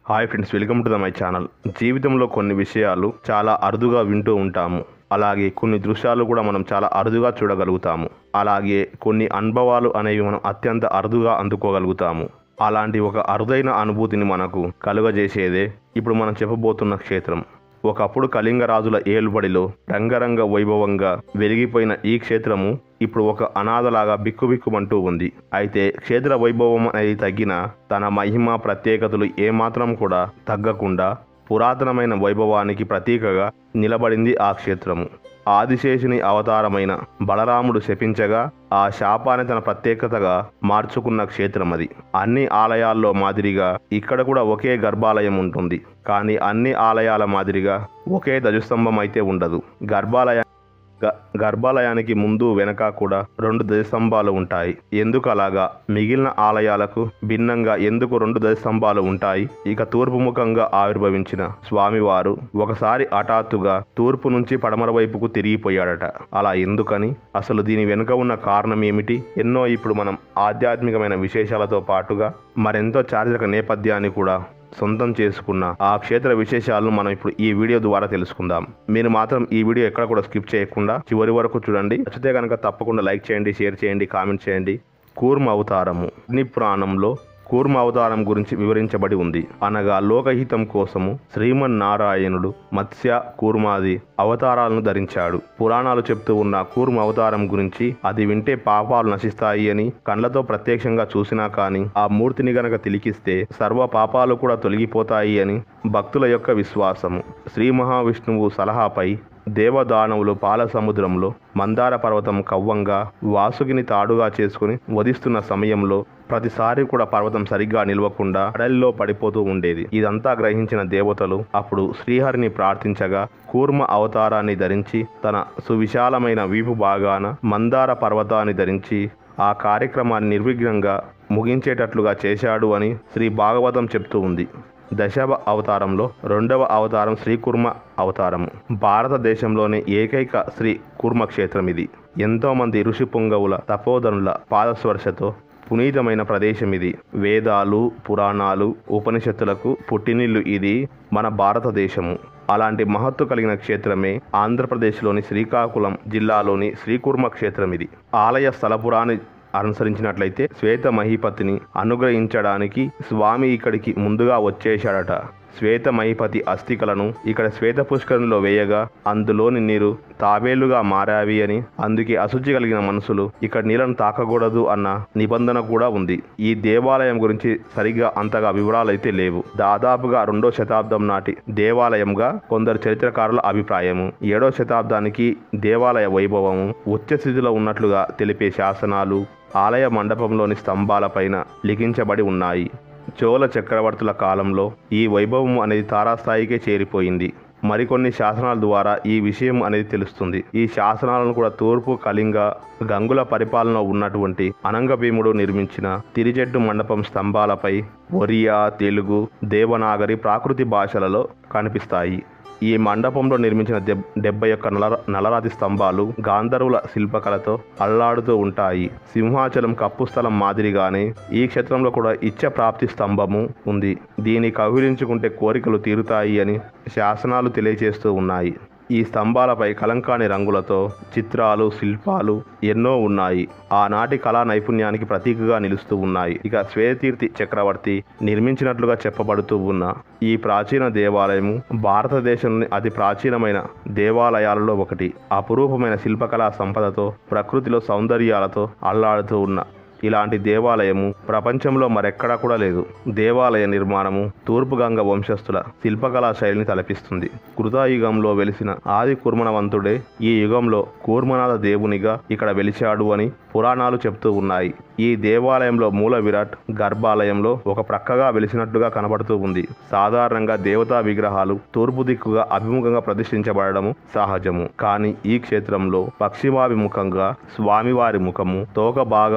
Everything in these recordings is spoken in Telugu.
hi friends welcome to the my channel జీవితంలో కొన్ని విషయాలు చాలా అరుదుగా వింటూ ఉంటాము అలాగే కొన్ని దృశ్యాలు కూడా మనం చాలా అరుదుగా చూడగలుగుతాము అలాగే కొన్ని అనుభవాలు అనేవి మనం అత్యంత అరుదుగా అందుకోగలుగుతాము అలాంటి ఒక అరుదైన అనుభూతిని మనకు కలుగజేసేదే ఇప్పుడు మనం చెప్పబోతున్న క్షేత్రం ఒకప్పుడు కళింగ రాజుల ఏలుబడిలో రంగరంగ వైభవంగా వెలిగిపోయిన ఈ క్షేత్రము ఇప్పుడు ఒక అనాథలాగా బిక్కుబిక్కుమంటూ ఉంది అయితే క్షేత్ర వైభవం అనేది తగ్గిన తన మహిమ ప్రత్యేకతలు ఏమాత్రం కూడా తగ్గకుండా పురాతనమైన వైభవానికి ప్రతీకగా నిలబడింది ఆ క్షేత్రము ఆదిశేషుని అవతారమైన బలరాముడు శపించగా ఆ శాపాన్ని తన ప్రత్యేకతగా మార్చుకున్న క్షేత్రం అది అన్ని ఆలయాల్లో మాదిరిగా ఇక్కడ కూడా ఒకే గర్భాలయం ఉంటుంది కానీ అన్ని ఆలయాల మాదిరిగా ఒకే ధ్వజస్తంభం అయితే ఉండదు గర్భాలయ గ- గర్భాలయానికి ముందు వెనక కూడా రెండు ధ్వజస్తంభాలు ఉంటాయి ఎందుకు అలాగా మిగిలిన ఆలయాలకు భిన్నంగా ఎందుకు రెండు ధ్వజస్తంభాలు ఉంటాయి ఇక తూర్పు ముఖంగా ఆవిర్భవించిన స్వామివారు ఒకసారి హఠాత్తుగా తూర్పు నుంచి పడమర వైపుకు తిరిగిపోయాడట అలా ఎందుకని అసలు దీని వెనుక ఉన్న కారణం ఏమిటి ఎన్నో ఇప్పుడు మనం ఆధ్యాత్మికమైన విశేషాలతో పాటుగా మరెంతో చారిత్రక నేపథ్యాన్ని కూడా సొంతం చేసుకున్న ఆ క్షేత్ర విశేషాలను మనం ఇప్పుడు ఈ వీడియో ద్వారా తెలుసుకుందాం మీరు మాత్రం ఈ వీడియో ఎక్కడ కూడా స్కిప్ చేయకుండా చివరి వరకు చూడండి నచ్చితే కనుక తప్పకుండా లైక్ చేయండి షేర్ చేయండి కామెంట్ చేయండి కూర్మ అవతారము అగ్ని పురాణంలో కూర్మ అవతారం గురించి వివరించబడి ఉంది అనగా లోకహితం కోసము శ్రీమన్నారాయణుడు మత్స్య కూర్మాది అవతారాలను ధరించాడు పురాణాలు చెప్తూ ఉన్న కూర్మ అవతారం గురించి అది వింటే పాపాలు నశిస్తాయి అని కళ్ళతో ప్రత్యక్షంగా చూసినా కానీ ఆ మూర్తిని గనక తిలికిస్తే సర్వ పాపాలు కూడా తొలగిపోతాయి అని భక్తుల యొక్క విశ్వాసము శ్రీ మహావిష్ణువు సలహాపై దేవదానవులు పాల సముద్రంలో మందార పర్వతం కవ్వంగా వాసుకిని తాడుగా చేసుకుని వధిస్తున్న సమయంలో ప్రతిసారి కూడా పర్వతం సరిగ్గా నిలవకుండా అడలిలో పడిపోతూ ఉండేది ఇదంతా గ్రహించిన దేవతలు అప్పుడు శ్రీహరిని ప్రార్థించగా కూర్మ అవతారాన్ని ధరించి తన సువిశాలమైన వీపు భాగాన మందార పర్వతాన్ని ధరించి ఆ కార్యక్రమాన్ని నిర్విఘ్నంగా ముగించేటట్లుగా చేశాడు అని శ్రీ భాగవతం చెప్తూ ఉంది దశవ అవతారంలో రెండవ అవతారం శ్రీ కుర్మ అవతారము భారతదేశంలోని ఏకైక శ్రీ కుర్మ క్షేత్రం ఇది ఎంతోమంది ఋషి పుంగవుల తపోధనుల పాదస్పర్శతో పునీతమైన ప్రదేశం ఇది వేదాలు పురాణాలు ఉపనిషత్తులకు పుట్టినిల్లు ఇది మన భారతదేశము అలాంటి మహత్తు కలిగిన క్షేత్రమే ఆంధ్రప్రదేశ్లోని శ్రీకాకుళం జిల్లాలోని శ్రీకుర్మ క్షేత్రం ఇది ఆలయ స్థలపురాన్ని అనుసరించినట్లయితే శ్వేత మహిపతిని అనుగ్రహించడానికి స్వామి ఇక్కడికి ముందుగా వచ్చేశాడట శ్వేత మహిపతి అస్థికలను ఇక్కడ శ్వేత పుష్కరంలో వేయగా అందులోని నీరు తాబేలుగా మారావి అని అందుకే అశుచి కలిగిన మనుషులు ఇక్కడ నీళ్లను తాకకూడదు అన్న నిబంధన కూడా ఉంది ఈ దేవాలయం గురించి సరిగ్గా అంతగా వివరాలైతే లేవు దాదాపుగా రెండో శతాబ్దం నాటి దేవాలయంగా కొందరు చరిత్రకారుల అభిప్రాయము ఏడో శతాబ్దానికి దేవాలయ వైభవము ఉచ్చ స్థితిలో ఉన్నట్లుగా తెలిపే శాసనాలు ఆలయ మండపంలోని స్తంభాలపైన లిఖించబడి ఉన్నాయి చోళ చక్రవర్తుల కాలంలో ఈ వైభవం అనేది తారాస్థాయికే చేరిపోయింది మరికొన్ని శాసనాల ద్వారా ఈ విషయం అనేది తెలుస్తుంది ఈ శాసనాలను కూడా తూర్పు కళింగ గంగుల పరిపాలన ఉన్నటువంటి అనంగ భీముడు నిర్మించిన తిరిజెట్టు మండపం స్తంభాలపై ఒరియా తెలుగు దేవనాగరి ప్రాకృతి భాషలలో కనిపిస్తాయి ఈ మండపంలో నిర్మించిన దెబ్ డెబ్బై ఒక్క నల నలరాతి స్తంభాలు గాంధర్వుల శిల్పకళతో అల్లాడుతూ ఉంటాయి సింహాచలం కప్పు స్థలం మాదిరిగానే ఈ క్షేత్రంలో కూడా ఇచ్చ ప్రాప్తి స్తంభము ఉంది దీన్ని కౌగిలించుకుంటే కోరికలు తీరుతాయి అని శాసనాలు తెలియజేస్తూ ఉన్నాయి ఈ స్తంభాలపై కలంకాని రంగులతో చిత్రాలు శిల్పాలు ఎన్నో ఉన్నాయి ఆనాటి కళా నైపుణ్యానికి ప్రతీకగా నిలుస్తూ ఉన్నాయి ఇక శ్వేతీర్థి చక్రవర్తి నిర్మించినట్లుగా చెప్పబడుతూ ఉన్న ఈ ప్రాచీన దేవాలయము భారతదేశంలోని అతి ప్రాచీనమైన దేవాలయాలలో ఒకటి అపురూపమైన శిల్పకళా సంపదతో ప్రకృతిలో సౌందర్యాలతో అల్లాడుతూ ఉన్న ఇలాంటి దేవాలయము ప్రపంచంలో మరెక్కడా కూడా లేదు దేవాలయ నిర్మాణము తూర్పు గంగ వంశస్థుల శిల్పకళా శైలిని తలపిస్తుంది కృతాయుగంలో వెలిసిన ఆది కుర్మనవంతుడే ఈ యుగంలో కూర్మనాథ దేవునిగా ఇక్కడ వెలిచాడు అని పురాణాలు చెప్తూ ఉన్నాయి ఈ దేవాలయంలో మూల విరాట్ గర్భాలయంలో ఒక ప్రక్కగా వెలిసినట్టుగా కనబడుతూ ఉంది సాధారణంగా దేవతా విగ్రహాలు తూర్పు దిక్కుగా అభిముఖంగా ప్రతిష్ఠించబడము సహజము కానీ ఈ క్షేత్రంలో పశ్చిమాభిముఖంగా స్వామివారి ముఖము తోక భాగాన గల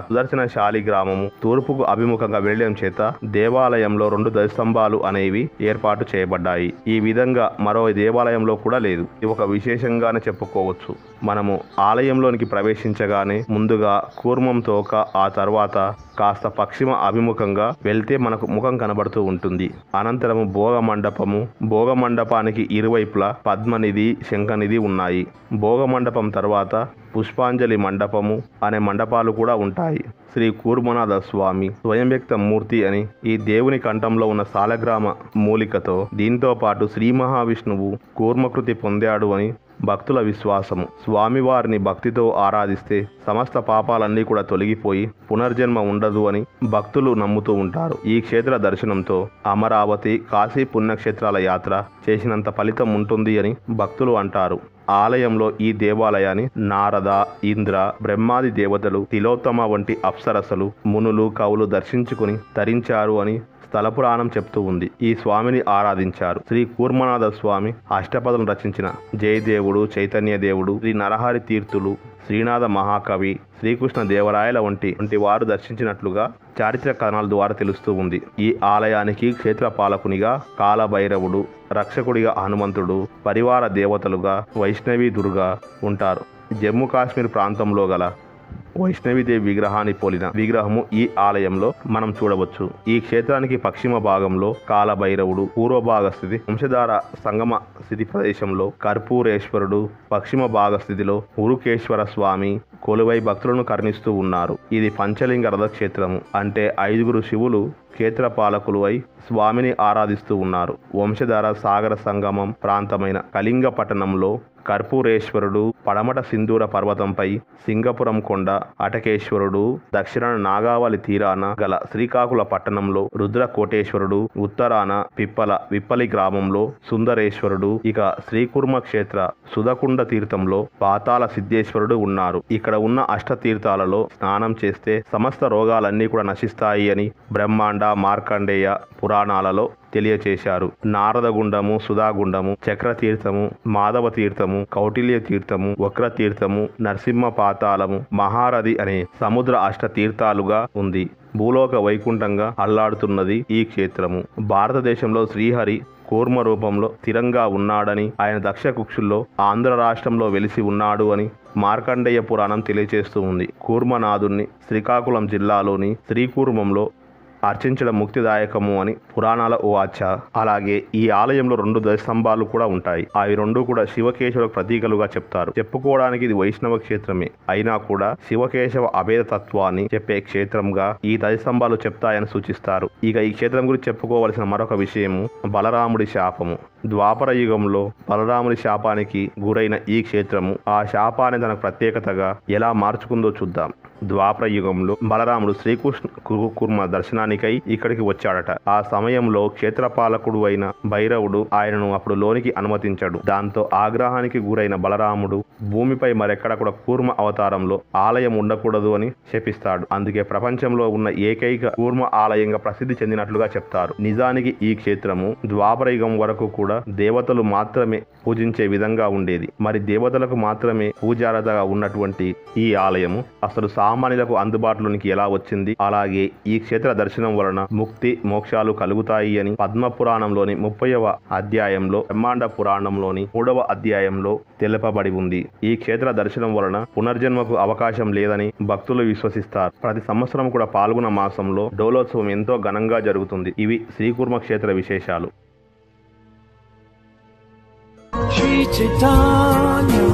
సుదర్శన శాలి గ్రామము తూర్పుకు అభిముఖంగా వెళ్లడం చేత దేవాలయంలో రెండు దశస్తంభాలు అనేవి ఏర్పాటు చేయబడ్డాయి ఈ విధంగా మరో దేవాలయంలో కూడా లేదు ఇది ఒక విశేషంగానే చెప్పుకోవచ్చు మనము ఆలయంలోనికి ప్రవేశించగానే ముందుగా కూర్మం తోక ఆ తర్వాత కాస్త పశ్చిమ అభిముఖంగా వెళ్తే మనకు ముఖం కనబడుతూ ఉంటుంది అనంతరము భోగ మండపము భోగ మండపానికి ఇరువైపులా పద్మనిధి శంఖనిధి ఉన్నాయి భోగ మండపం తర్వాత పుష్పాంజలి మండపము అనే మండపాలు కూడా ఉంటాయి శ్రీ కూర్మనాథ స్వామి స్వయం వ్యక్త మూర్తి అని ఈ దేవుని కంఠంలో ఉన్న సాలగ్రామ మూలికతో దీంతో పాటు శ్రీ మహావిష్ణువు కూర్మకృతి పొందాడు అని భక్తుల విశ్వాసము స్వామివారిని భక్తితో ఆరాధిస్తే సమస్త పాపాలన్నీ కూడా తొలగిపోయి పునర్జన్మ ఉండదు అని భక్తులు నమ్ముతూ ఉంటారు ఈ క్షేత్ర దర్శనంతో అమరావతి కాశీ పుణ్యక్షేత్రాల యాత్ర చేసినంత ఫలితం ఉంటుంది అని భక్తులు అంటారు ఆలయంలో ఈ దేవాలయాన్ని నారద ఇంద్ర బ్రహ్మాది దేవతలు తిలోత్తమ వంటి అప్సరసలు మునులు కవులు దర్శించుకుని తరించారు అని స్థల పురాణం చెప్తూ ఉంది ఈ స్వామిని ఆరాధించారు శ్రీ కూర్మనాథ స్వామి అష్టపదులను రచించిన జయదేవుడు చైతన్య దేవుడు శ్రీ నరహరి తీర్థులు శ్రీనాథ మహాకవి శ్రీకృష్ణ దేవరాయల వంటి వంటి వారు దర్శించినట్లుగా చారిత్రక కథనాల ద్వారా తెలుస్తూ ఉంది ఈ ఆలయానికి క్షేత్రపాలకునిగా కాలభైరవుడు రక్షకుడిగా హనుమంతుడు పరివార దేవతలుగా వైష్ణవి దుర్గా ఉంటారు జమ్మూ కాశ్మీర్ ప్రాంతంలో గల వైష్ణవిదేవి విగ్రహాన్ని పోలిన విగ్రహము ఈ ఆలయంలో మనం చూడవచ్చు ఈ క్షేత్రానికి పశ్చిమ భాగంలో కాలభైరవుడు పూర్వ భాగ స్థితి వంశధార సంగమ స్థితి ప్రదేశంలో కర్పూరేశ్వరుడు పశ్చిమ భాగ స్థితిలో ఉరుకేశ్వర స్వామి కొలువై భక్తులను కరుణిస్తూ ఉన్నారు ఇది పంచలింగ రథక్షేత్రము అంటే ఐదుగురు శివులు క్షేత్రపాలకులు అయి స్వామిని ఆరాధిస్తూ ఉన్నారు వంశధార సాగర సంగమం ప్రాంతమైన కళింగ పట్టణంలో కర్పూరేశ్వరుడు పడమట సింధూర పర్వతంపై సింగపురం కొండ అటకేశ్వరుడు దక్షిణాన నాగావళి తీరాన గల శ్రీకాకుళ పట్టణంలో రుద్ర కోటేశ్వరుడు ఉత్తరాన పిప్పల విప్పలి గ్రామంలో సుందరేశ్వరుడు ఇక శ్రీకుర్మ క్షేత్ర సుధకుండ తీర్థంలో పాతాల సిద్ధేశ్వరుడు ఉన్నారు ఇక్కడ ఉన్న అష్ట తీర్థాలలో స్నానం చేస్తే సమస్త రోగాలన్నీ కూడా నశిస్తాయి అని బ్రహ్మాండ మార్కండేయ పురాణాలలో తెలియచేశారు నారదగుండము సుధాగుండము చక్ర తీర్థము మాధవ తీర్థము కౌటిల్య తీర్థము వక్ర తీర్థము నరసింహ పాతాళము మహారథి అనే సముద్ర అష్ట తీర్థాలుగా ఉంది భూలోక వైకుంఠంగా అల్లాడుతున్నది ఈ క్షేత్రము భారతదేశంలో శ్రీహరి కూర్మ రూపంలో స్థిరంగా ఉన్నాడని ఆయన దక్ష కుక్షుల్లో ఆంధ్ర రాష్ట్రంలో వెలిసి ఉన్నాడు అని మార్కండేయ పురాణం తెలియజేస్తూ ఉంది కూర్మనాథుణ్ణి శ్రీకాకుళం జిల్లాలోని శ్రీకూర్మంలో అర్చించడం ముక్తిదాయకము అని పురాణాల వాచ అలాగే ఈ ఆలయంలో రెండు స్తంభాలు కూడా ఉంటాయి అవి రెండు కూడా శివకేశవ ప్రతీకలుగా చెప్తారు చెప్పుకోవడానికి ఇది వైష్ణవ క్షేత్రమే అయినా కూడా శివకేశవ అభేద తత్వాన్ని చెప్పే క్షేత్రంగా ఈ స్తంభాలు చెప్తాయని సూచిస్తారు ఇక ఈ క్షేత్రం గురించి చెప్పుకోవలసిన మరొక విషయము బలరాముడి శాపము ద్వాపర యుగంలో బలరాముడి శాపానికి గురైన ఈ క్షేత్రము ఆ శాపాన్ని తన ప్రత్యేకతగా ఎలా మార్చుకుందో చూద్దాం ద్వాపర యుగంలో బలరాముడు శ్రీకృష్ణ కు- కుర్మ దర్శనానికై ఇక్కడికి వచ్చాడట ఆ సమయంలో క్షేత్రపాలకుడు అయిన భైరవుడు ఆయనను అప్పుడు లోనికి అనుమతించాడు దాంతో ఆగ్రహానికి గురైన బలరాముడు భూమిపై మరెక్కడ కూడా కూర్మ అవతారంలో ఆలయం ఉండకూడదు అని శపిస్తాడు అందుకే ప్రపంచంలో ఉన్న ఏకైక కూర్మ ఆలయంగా ప్రసిద్ధి చెందినట్లుగా చెప్తారు నిజానికి ఈ క్షేత్రము ద్వాపర యుగం వరకు కూడా దేవతలు మాత్రమే పూజించే విధంగా ఉండేది మరి దేవతలకు మాత్రమే పూజారతగా ఉన్నటువంటి ఈ ఆలయము అసలు సామాన్యులకు అందుబాటులోనికి ఎలా వచ్చింది అలాగే ఈ క్షేత్ర దర్శనం వలన ముక్తి మోక్షాలు కలుగుతాయి అని పద్మ పురాణంలోని ముప్పైవ అధ్యాయంలో బ్రహ్మాండ పురాణంలోని మూడవ అధ్యాయంలో తెలుపబడి ఉంది ఈ క్షేత్ర దర్శనం వలన పునర్జన్మకు అవకాశం లేదని భక్తులు విశ్వసిస్తారు ప్రతి సంవత్సరం కూడా పాల్గొన మాసంలో డోలోత్సవం ఎంతో ఘనంగా జరుగుతుంది ఇవి శ్రీకూర్మ క్షేత్ర విశేషాలు Sri Chaitanya